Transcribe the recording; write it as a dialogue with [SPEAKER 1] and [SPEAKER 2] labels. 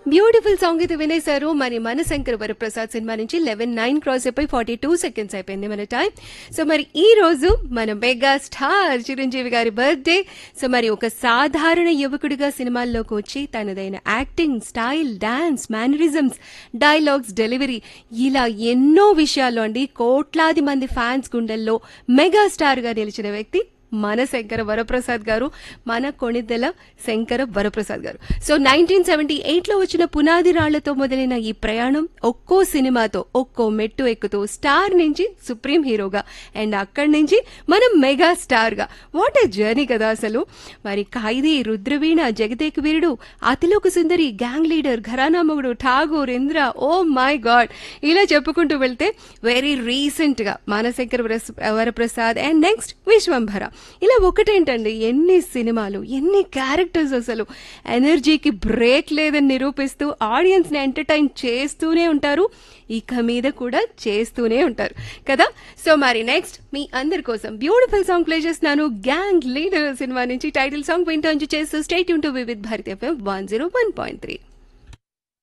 [SPEAKER 1] beautiful song అయితే వినేశారు మరి మన శంకర్ వరప్రసాద్ సినిమా నుంచి లెవెన్ నైన్ క్రాస్ అయిపోయి ఫార్టీ టూ సెకండ్స్ అయిపోయింది మన టైం సో మరి ఈ రోజు మన మెగా స్టార్ చిరంజీవి గారి బర్త్డే సో మరి ఒక సాధారణ యువకుడిగా సినిమాల్లోకి వచ్చి తనదైన acting style dance mannerisms dialogues delivery ఇలా ఎన్నో విషయాల్లో అండి కోట్లాది మంది ఫ్యాన్స్ గుండెల్లో మెగా స్టార్ గా నిలిచిన వ్యక్తి మన శంకర వరప్రసాద్ గారు మన కొణిదెల శంకర వరప్రసాద్ గారు సో నైన్టీన్ సెవెంటీ ఎయిట్లో వచ్చిన పునాది రాళ్లతో మొదలైన ఈ ప్రయాణం ఒక్కో సినిమాతో ఒక్కో మెట్టు ఎక్కుతూ స్టార్ నుంచి సుప్రీం హీరోగా అండ్ అక్కడి నుంచి మనం మెగా స్టార్ గా వాట్ ఏ జర్నీ కదా అసలు మరి Khaidi Rudraveena Jagadeka Veerudu Athiloka Sundari gang leader Gharana Mogudu Tagore Indra oh my god ఇలా చెప్పుకుంటూ వెళ్తే వెరీ రీసెంట్ గా మానశంకర్ వరస్- వరప్రసాద్ అండ్ నెక్స్ట్ విశ్వంభర ఇలా ఒకటేంటండి ఎన్ని సినిమాలు ఎన్ని క్యారెక్టర్స్ అసలు ఎనర్జీకి బ్రేక్ లేదని నిరూపిస్తూ ఆడియన్స్ ని ఎంటర్టైన్ చేస్తూనే ఉంటారు ఇక మీద కూడా చేస్తూనే ఉంటారు కదా సో మరి నెక్స్ట్ మీ అందరి కోసం బ్యూటిఫుల్ సాంగ్ ప్లే చేస్తున్నాను గ్యాంగ్ లీడర్ సినిమా నుంచి టైటిల్ సాంగ్ వింటూ చేస్తూ స్టేట్ యూన్ to Vividh Bharati FM one zero one point three